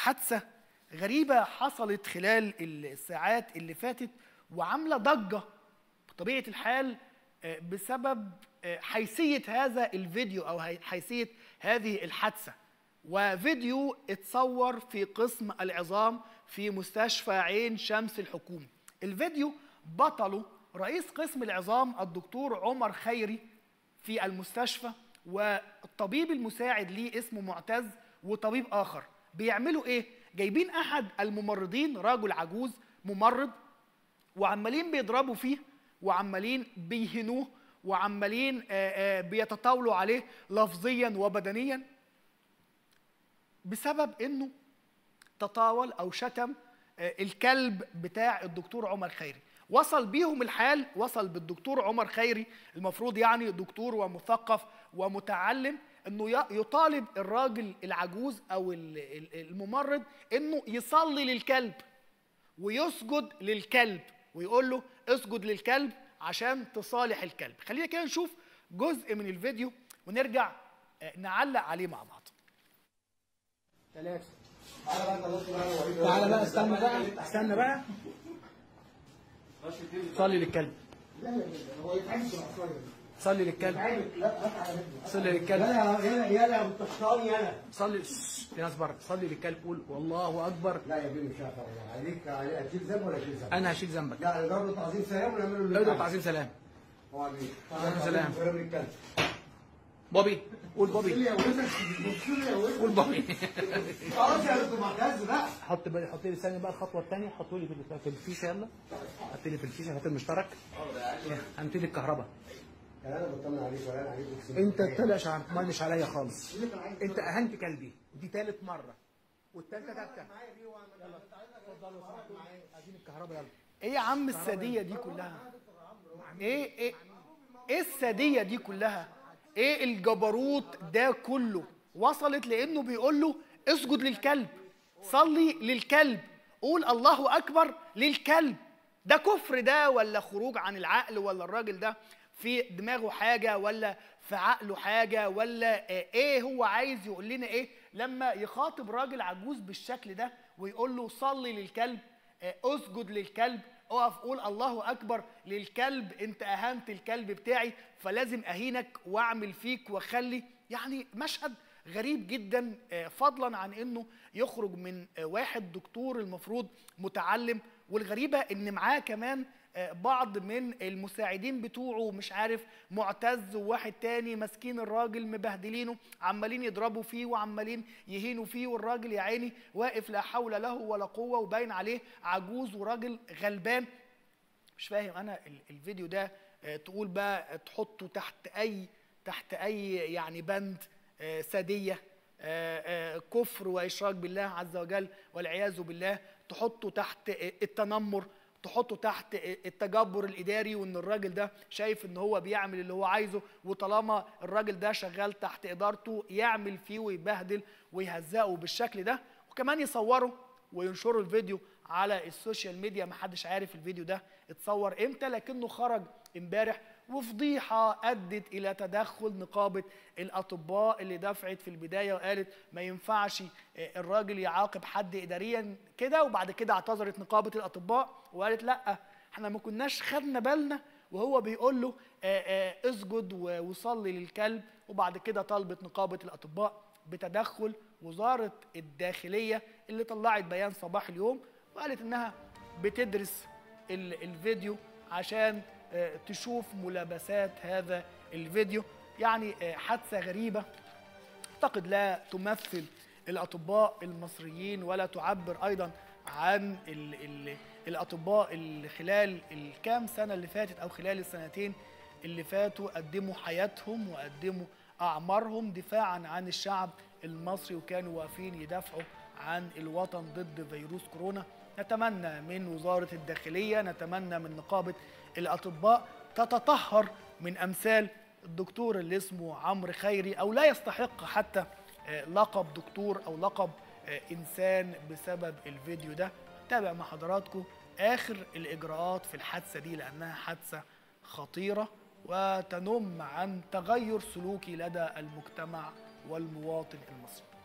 حادثه غريبه حصلت خلال الساعات اللي فاتت وعامله ضجه بطبيعه الحال آه، بسبب آه، حيثيه هذا الفيديو او هي- حيثيه هذه الحادثه وفيديو اتصور في قسم العظام في مستشفى عين شمس الحكومي الفيديو بطله رئيس قسم العظام الدكتور عمر خيري في المستشفى والطبيب المساعد ليه اسمه معتز وطبيب اخر بيعملوا ايه جايبين احد الممرضين راجل عجوز ممرض وعمالين بيضربوا فيه وعمالين بيهنوه وعمالين آه، آه، بيتطاولوا عليه لفظيا وبدنيا بسبب انه تطاول او شتم آه، الكلب بتاع الدكتور عمر خيري وصل بيهم الحال وصل بالدكتور عمر خيري المفروض يعني دكتور ومثقف ومتعلم انه ي- يطالب الراجل العجوز او ال- ال- الممرض انه يصلي للكلب ويسجد للكلب ويقول له اسجد للكلب عشان تصالح الكلب خلينا كده نشوف جزء من الفيديو ونرجع آه، نعلق عليه مع بعض ثلاثة تعالى بقى استنى بقى استنى بقى صلي للكلب هو يتعبش اصلا صلي للكلب لا هات على رجله صلي للكلب يلا يلا يلا يا متشطان يلا صلي شش، في ناس بره صلي للكلب قول والله اكبر لا يا بني مش هعرف عليك عليك هتشيل ذنب ولا هشيل ذنب؟ انا هشيل ذنبك لا نضرب له تعظيم سلام ونعمل له اللي اضرب انت تعظيم سلام هو عليك تعظيم سلام. سلام للكلب بوبي قول بص لي بوبي يا ولدك بص لي يا ولدك قول بوبي خلاص يا دكتور معتز بقى حط بقى حط لي ثانيه بقى الخطوه الثانيه حطوا لي في ال- في الفيشه يلا حط لي في الفيشه هات المشترك هنبتدي الكهرباء لا انا بطمن عليك ولا انا عليك اقسم انت بالله. طلعش عن ما مش عليا خالص انت اهنت كلبي دي ثالث مره والثالثه ثابته يلا اتفضلوا صاحبي عايزين الكهرباء يلا ايه يا عم الساديه دي كلها ايه ايه ايه الساديه دي كلها ايه الجبروت ده كله وصلت لانه بيقول له اسجد للكلب صلي للكلب قول الله اكبر للكلب ده كفر ده ولا خروج عن العقل ولا الراجل ده في دماغه حاجه ولا في عقله حاجه ولا آه، ايه هو عايز يقول لنا ايه لما يخاطب راجل عجوز بالشكل ده ويقول له صلي للكلب آه، اسجد للكلب اقف قول الله اكبر للكلب انت اهنت الكلب بتاعي فلازم اهينك واعمل فيك واخلي يعني مشهد غريب جدا آه، فضلا عن انه يخرج من آه، واحد دكتور المفروض متعلم والغريبه ان معاه كمان آه، بعض من المساعدين بتوعه مش عارف معتز وواحد تاني ماسكين الراجل مبهدلينه عمالين يضربوا فيه وعمالين يهينوا فيه والراجل يا عيني واقف لا حول له ولا قوه وباين عليه عجوز وراجل غلبان مش فاهم انا ال- الفيديو ده آه، تقول بقى تحطه تحت اي تحت اي يعني بند آه، ساديه آه، آه، كفر واشراك بالله عز وجل والعياذ بالله تحطه تحت آه، التنمر تحطه تحت آه، التجبر الاداري وان الراجل ده شايف ان هو بيعمل اللي هو عايزه وطالما الراجل ده شغال تحت ادارته يعمل فيه ويبهدل ويهزقه بالشكل ده وكمان يصوروا وينشروا الفيديو على السوشيال ميديا محدش عارف الفيديو ده اتصور امتى لكنه خرج امبارح وفضيحة أدت إلى تدخل نقابة الأطباء اللي دفعت في البداية وقالت ما ينفعش آه، الراجل يعاقب حد إداريا كده وبعد كده اعتذرت نقابة الأطباء وقالت لأ احنا ما كناش خدنا بالنا وهو بيقول له آه، آه، اسجد و- وصلي للكلب وبعد كده طلبت نقابة الأطباء بتدخل وزارة الداخلية اللي طلعت بيان صباح اليوم وقالت إنها بتدرس ال- الفيديو عشان آه، تشوف ملابسات هذا الفيديو يعني آه، حادثة غريبة اعتقد لا تمثل الاطباء المصريين ولا تعبر ايضا عن ال ال الاطباء اللي خلال الكام سنه اللي فاتت او خلال السنتين اللي فاتوا قدموا حياتهم وقدموا اعمارهم دفاعا عن الشعب المصري وكانوا واقفين يدافعوا عن الوطن ضد فيروس كورونا نتمنى من وزاره الداخليه نتمنى من نقابه الاطباء تتطهر من امثال الدكتور اللي اسمه عمرو خيري او لا يستحق حتى آه، لقب دكتور او لقب آه، انسان بسبب الفيديو ده تابع مع حضراتكم اخر الاجراءات في الحادثه دي لانها حادثه خطيره وتنم عن تغير سلوكي لدى المجتمع والمواطن المصري